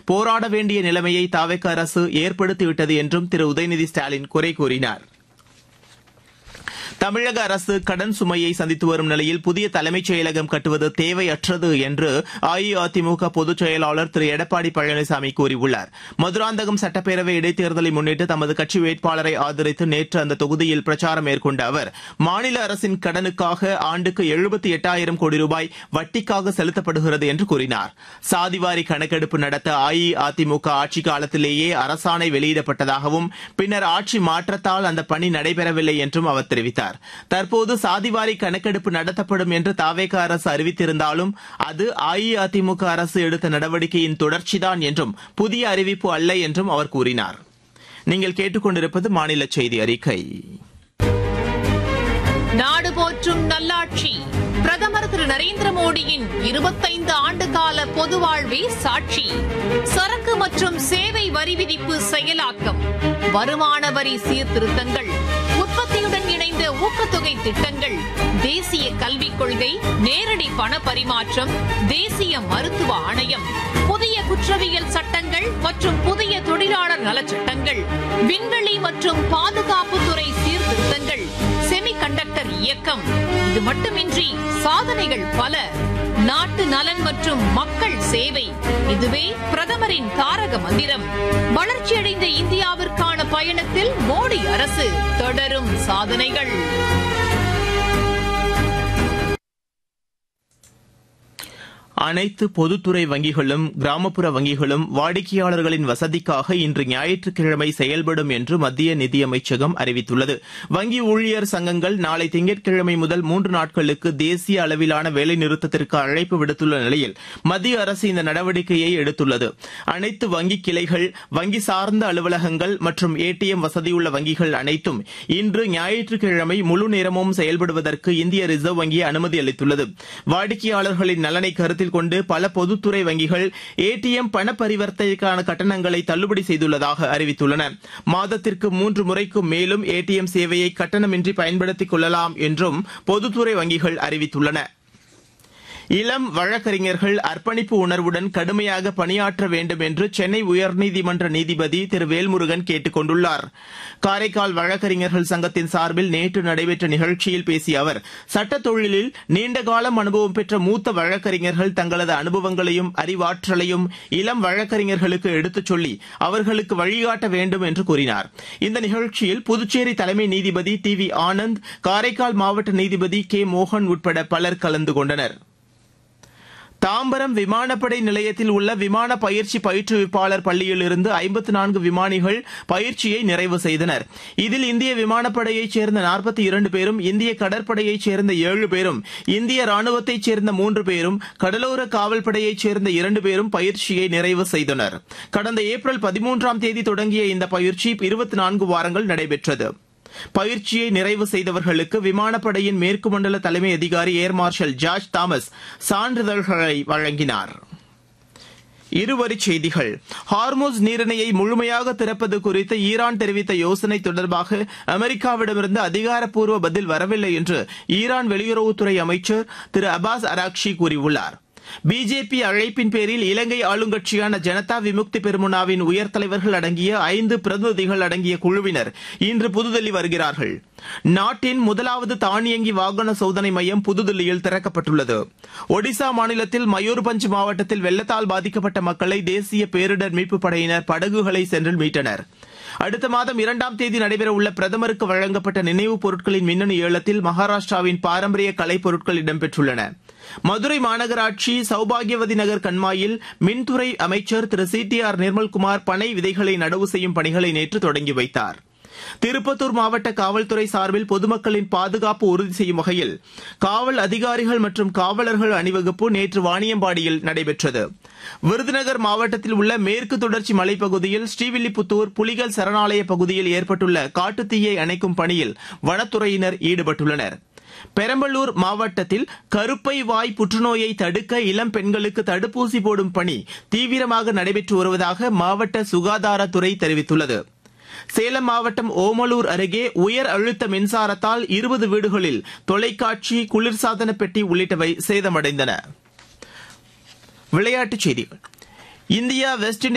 போராட வேண்டிய நிலைமையை தாவேக அரசு ஏற்படுத்திவிட்டது என்றும் திரு உதயநிதி ஸ்டாலின் குறை கூறினார் தமிழக அரசு கடன் சுமையை சந்தித்து வரும் நிலையில் புதிய தலைமைச் செயலகம் கட்டுவது தேவையற்றது என்று அஇஅதிமுக பொதுச் செயலாளர் திரு எடப்பாடி பழனிசாமி கூறியுள்ளார் மதுராந்தகம் சட்டப்பேரவை இடைத்தேர்தலை முன்னிட்டு தமது கட்சி வேட்பாளரை ஆதரித்து நேற்று அந்த தொகுதியில் பிரச்சாரம் மேற்கொண்ட அவர் மாநில அரசின் கடனுக்காக ஆண்டுக்கு எழுபத்தி எட்டாயிரம் கோடி ரூபாய் வட்டிக்காக செலுத்தப்படுகிறது என்று கூறினார் சாதிவாரி கணக்கெடுப்பு நடத்த அஇஅதிமுக ஆட்சி காலத்திலேயே அரசாணை வெளியிடப்பட்டதாகவும் பின்னர் ஆட்சி மாற்றத்தால் அந்த பணி நடைபெறவில்லை என்றும் அவர் தெரிவித்தார் தற்போது சாதிவாரி கணக்கெடுப்பு நடத்தப்படும் என்று தாவேக அரசு அறிவித்திருந்தாலும் அது அஇஅதிமுக அரசு எடுத்த நடவடிக்கையின் தொடர்ச்சிதான் என்றும் புதிய அறிவிப்பு அல்ல என்றும் அவர் கூறினார் நீங்கள் கேட்டுக்கொண்டிருப்பது மாநில செய்தி அறிக்கை நாடு போற்றும் நல்லாட்சி பிரதமர் திரு நரேந்திர மோடியின் இருபத்தைந்து ஆண்டு கால பொது வாழ்வே சாட்சி சரக்கு மற்றும் சேவை வரி விதிப்பு செயலாக்கம் வருமான வரி சீர்திருத்தங்கள் உற்பத்தியுடன் இணைந்த ஊக்கத்தொகை திட்டங்கள் தேசிய கல்விக் கொள்கை நேரடி பண பரிமாற்றம் தேசிய மருத்துவ ஆணையம் புதிய குற்றவியல் சட்டங்கள் மற்றும் புதிய தொழிலாளர் நலச்சட்டங்கள் விண்வெளி மற்றும் பாதுகாப்புத்துறை சீர்திருத்தங்கள் செமி கண்டக்டர் இயக்கம் இது மட்டுமின்றி சாதனைகள் பல நாட்டு நலன் மற்றும் மக்கள் சேவை இதுவே பிரதமரின் தாரக மந்திரம் வளர்ச்சியடைந்த இந்தியாவிற்கான பயணத்தில் மோடி அரசு தொடரும் சாதனைகள் அனைத்து பொதுத்துறை வங்கிகளும் கிராமப்புற வங்கிகளும் வாடிக்கையாளர்களின் வசதிக்காக இன்று ஞாயிற்றுக்கிழமை செயல்படும் என்று மத்திய நிதியமைச்சகம் அறிவித்துள்ளது வங்கி ஊழியர் சங்கங்கள் நாளை திங்கட்கிழமை முதல் மூன்று நாட்களுக்கு தேசிய அளவிலான வேலைநிறுத்தத்திற்கு அழைப்பு விடுத்துள்ள நிலையில் மத்திய அரசு இந்த நடவடிக்கையை எடுத்துள்ளது அனைத்து வங்கி கிளைகள் வங்கி சார்ந்த அலுவலகங்கள் மற்றும் ஏடிஎம் வசதியுள்ள வங்கிகள் அனைத்தும் இன்று ஞாயிற்றுக்கிழமை முழு நேரமும் செயல்படுவதற்கு இந்திய ரிசர்வ் வங்கி அனுமதி அளித்துள்ளது வாடிக்கையாளர்களின் நலனை கருத்தில் கொண்டு பல பொதுத்துறை வங்கிகள் ஏடிஎம் பண பரிவர்த்தனைக்கான கட்டணங்களை தள்ளுபடி செய்துள்ளதாக அறிவித்துள்ளன மாதத்திற்கு மூன்று முறைக்கும் மேலும் ஏடிஎம் சேவையை கட்டணமின்றி பயன்படுத்திக் கொள்ளலாம் என்றும் பொதுத்துறை வங்கிகள் அறிவித்துள்ளன இளம் வழக்கறிஞர்கள் அர்ப்பணிப்பு உணர்வுடன் கடுமையாக பணியாற்ற வேண்டும் என்று சென்னை உயர்நீதிமன்ற நீதிபதி திரு வேல்முருகன் கேட்டுக் கொண்டுள்ளார் காரைக்கால் வழக்கறிஞர்கள் சங்கத்தின் சார்பில் நேற்று நடைபெற்ற நிகழ்ச்சியில் பேசிய அவர் சட்டத் தொழிலில் நீண்டகாலம் அனுபவம் பெற்ற மூத்த வழக்கறிஞர்கள் தங்களது அனுபவங்களையும் அறிவாற்றலையும் இளம் வழக்கறிஞர்களுக்கு எடுத்துச் சொல்லி அவர்களுக்கு வழிகாட்ட வேண்டும் என்று கூறினார் இந்த நிகழ்ச்சியில் புதுச்சேரி தலைமை நீதிபதி டி வி ஆனந்த் காரைக்கால் மாவட்ட நீதிபதி கே மோகன் உட்பட பலர் கலந்து கொண்டனர் தாம்பரம் விமானப்படை நிலையத்தில் உள்ள விமான பயிற்சி பயிற்றுவிப்பாளர் பள்ளியிலிருந்து ஐம்பத்து நான்கு விமானிகள் பயிற்சியை நிறைவு செய்தனர் இதில் இந்திய விமானப்படையைச் சேர்ந்த நாற்பத்தி இரண்டு பேரும் இந்திய கடற்படையைச் சேர்ந்த ஏழு பேரும் இந்திய ராணுவத்தைச் சேர்ந்த மூன்று பேரும் கடலோர காவல்படையைச் சேர்ந்த இரண்டு பேரும் பயிற்சியை நிறைவு செய்தனர் கடந்த ஏப்ரல் பதிமூன்றாம் தேதி தொடங்கிய இந்த பயிற்சி இருபத்தி நான்கு வாரங்கள் நடைபெற்றது பயிற்சியை நிறைவு செய்தவர்களுக்கு விமானப்படையின் மேற்கு மண்டல தலைமை அதிகாரி ஏர் மார்ஷல் ஜார்ஜ் தாமஸ் சான்றிதழ்களை வழங்கினார் இருவரிச் செய்திகள் ஹார்மோஸ் நீரிணையை முழுமையாக திறப்பது குறித்து ஈரான் தெரிவித்த யோசனை தொடர்பாக அமெரிக்காவிடமிருந்து அதிகாரப்பூர்வ பதில் வரவில்லை என்று ஈரான் வெளியுறவுத்துறை அமைச்சர் திரு அபாஸ் அராக்ஷி கூறியுள்ளார் பிஜேபி அழைப்பின் பேரில் இலங்கை ஆளுங்கட்சியான ஜனதா விமுக்தி பெருமுனாவின் உயர் தலைவர்கள் அடங்கிய ஐந்து பிரதிநிதிகள் அடங்கிய குழுவினர் இன்று புதுதில்லி வருகிறார்கள் நாட்டின் முதலாவது தானியங்கி வாகன சோதனை மையம் புதுதில்லியில் திறக்கப்பட்டுள்ளது ஒடிசா மாநிலத்தில் மயூர்பஞ்ச் மாவட்டத்தில் வெள்ளத்தால் பாதிக்கப்பட்ட மக்களை தேசிய பேரிடர் மீட்புப் படையினர் படகுகளை சென்று மீட்டனர் அடுத்த மாதம் இரண்டாம் தேதி நடைபெறவுள்ள பிரதமருக்கு வழங்கப்பட்ட நினைவுப் பொருட்களின் மின்னணு ஏலத்தில் மகாராஷ்டிராவின் பாரம்பரிய கலைப் பொருட்கள் இடம்பெற்றுள்ளன மதுரை மாநகராட்சி சௌபாகியவதி நகர் கண்மாயில் மின்துறை அமைச்சர் Thiru C T R Nirmalkumar பனை விதைகளை நடவு செய்யும் பணிகளை நேற்று தொடங்கி வைத்தார் திருப்பத்தூர் மாவட்ட காவல்துறை சார்பில் பொதுமக்களின் பாதுகாப்பு உறுதி செய்யும் வகையில் காவல் அதிகாரிகள் மற்றும் காவலர்கள் அணிவகுப்பு நேற்று வாணியம்பாடியில் நடைபெற்றது விருதுநகர் மாவட்டத்தில் உள்ள மேற்கு தொடர்ச்சி மலைப்பகுதியில் ஸ்ரீவில்லிபுத்தூர் புலிகள் சரணாலய பகுதியில் ஏற்பட்டுள்ள காட்டுத்தீயை அணைக்கும் பணியில் வனத்துறையினர் ஈடுபட்டுள்ளனர் பெரம்பலூர் மாவட்டத்தில் கருப்பை வாய் புற்றுநோயை தடுக்க இளம் பெண்களுக்கு தடுப்பூசி போடும் பணி தீவிரமாக நடைபெற்று வருவதாக மாவட்ட சுகாதாரத்துறை தெரிவித்துள்ளது சேலம் மாவட்டம் ஓமலூர் அருகே உயர் அழுத்த மின்சாரத்தால் இருபது வீடுகளில் தொலைக்காட்சி குளிர்சாதன பெட்டி உள்ளிட்டவை சேதமடைந்தன விளையாட்டுச் செய்திகள் இந்தியா வெஸ்ட் இண்டீஸ்